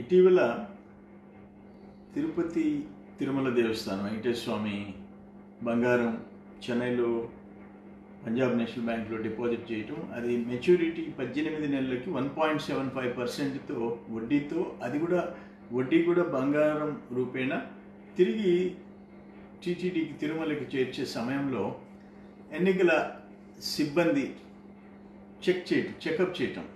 ఇటీవల తిరుపతి తిరుమల దేవస్థానం వెంకటేశ్వర స్వామి బంగారం చెన్నైలో పంజాబ్ నేషనల్ బ్యాంక్లో డిపాజిట్ చేయటం అది మెచ్యూరిటీ పద్దెనిమిది నెలలకి వన్ పాయింట్ సెవెన్ ఫైవ్ పర్సెంట్తో వడ్డీతో అది కూడా వడ్డీ కూడా బంగారం రూపేణ తిరిగి టీటీడీకి తిరుమలకి చేర్చే సమయంలో ఎన్నికల సిబ్బంది చెక్ చేయటం చెకప్ చేయటం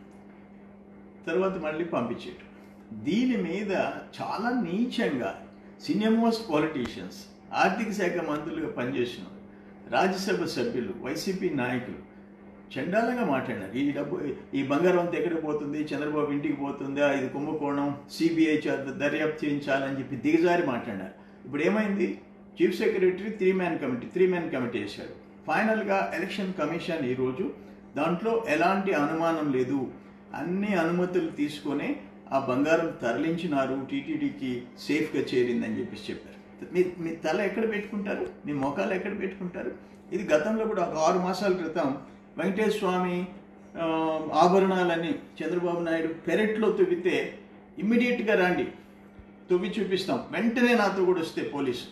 తర్వాత మళ్ళీ పంపించేయటం దీని మీద చాలా నీచంగా సీనియర్ మోస్ట్ పాలిటీషియన్స్ ఆర్థిక శాఖ మంత్రులుగా పనిచేసిన వారు, రాజ్యసభ సభ్యులు వైసీపీ నాయకులు చండాలంగా మాట్లాడారు ఈ డబ్బు ఈ బంగారం అంతా ఎక్కడికి పోతుంది చంద్రబాబు ఇంటికి పోతుందా ఇది కుంభకోణం సిబిఐ చేత దర్యాప్తు చేయించాలని చెప్పి దిగజారి మాట్లాడారు ఇప్పుడు ఏమైంది chief secretary three man committee three man committee వేశాడు ఫైనల్గా ఎలక్షన్ కమిషన్ ఈరోజు దాంట్లో ఎలాంటి అనుమానం లేదు అన్ని అనుమతులు తీసుకొని ఆ బంగారం తరలించినారు టీటీడీకి సేఫ్గా చేరిందని చెప్పేసి చెప్పారు మీ మీ తల ఎక్కడ పెట్టుకుంటారు మీ మొఖాలు ఎక్కడ పెట్టుకుంటారు ఇది గతంలో కూడా ఒక ఆరు మాసాల క్రితం వెంకటేశ్వర స్వామి ఆ, ఆభరణాలన్నీ చంద్రబాబు నాయుడు పెరట్లో తవ్వితే ఇమ్మీడియట్గా రండి తవ్వి చూపిస్తాం వెంటనే నాతో కూడా వస్తే పోలీసు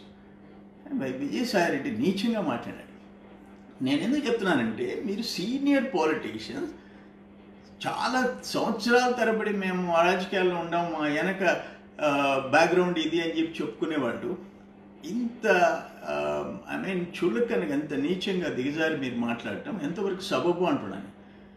విజయసాయి రెడ్డి నీచంగా మాట్లాడాడు నేను ఎందుకు చెప్తున్నానంటే మీరు సీనియర్ పాలిటీషియన్స్ చాలా సంవత్సరాల తరబడి మేము రాజకీయాల్లో ఉండాం మా వెనక బ్యాక్గ్రౌండ్ ఇది అని చెప్పి చెప్పుకునేవాళ్ళు ఇంత ఐ మీన్ చులకనగా ఎంత నీచంగా దిగజారి మీరు మాట్లాడటం ఎంతవరకు సబబు అంటున్నాను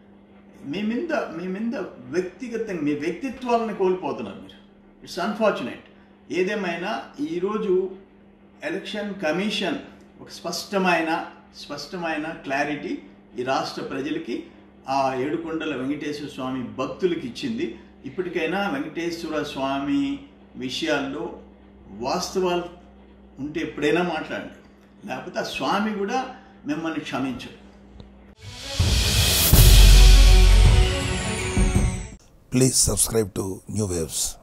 మీ మీద మీ మీద వ్యక్తిగతంగా మీ వ్యక్తిత్వాలను కోల్పోతున్నారు మీరు ఇట్స్ అన్ఫార్చునేట్ ఏదేమైనా ఈరోజు ఎలక్షన్ కమిషన్ ఒక స్పష్టమైన స్పష్టమైన క్లారిటీ ఈ రాష్ట్ర ప్రజలకి ఆ ఏడుకొండల వెంకటేశ్వర స్వామి భక్తులకి ఇచ్చింది ఇప్పటికైనా వెంకటేశ్వర స్వామి విషయాల్లో వాస్తవాలు ఉంటే ఎప్పుడైనా మాట్లాడండి లేకపోతే ఆ స్వామి కూడా మిమ్మల్ని క్షమించడు Please subscribe to New Waves.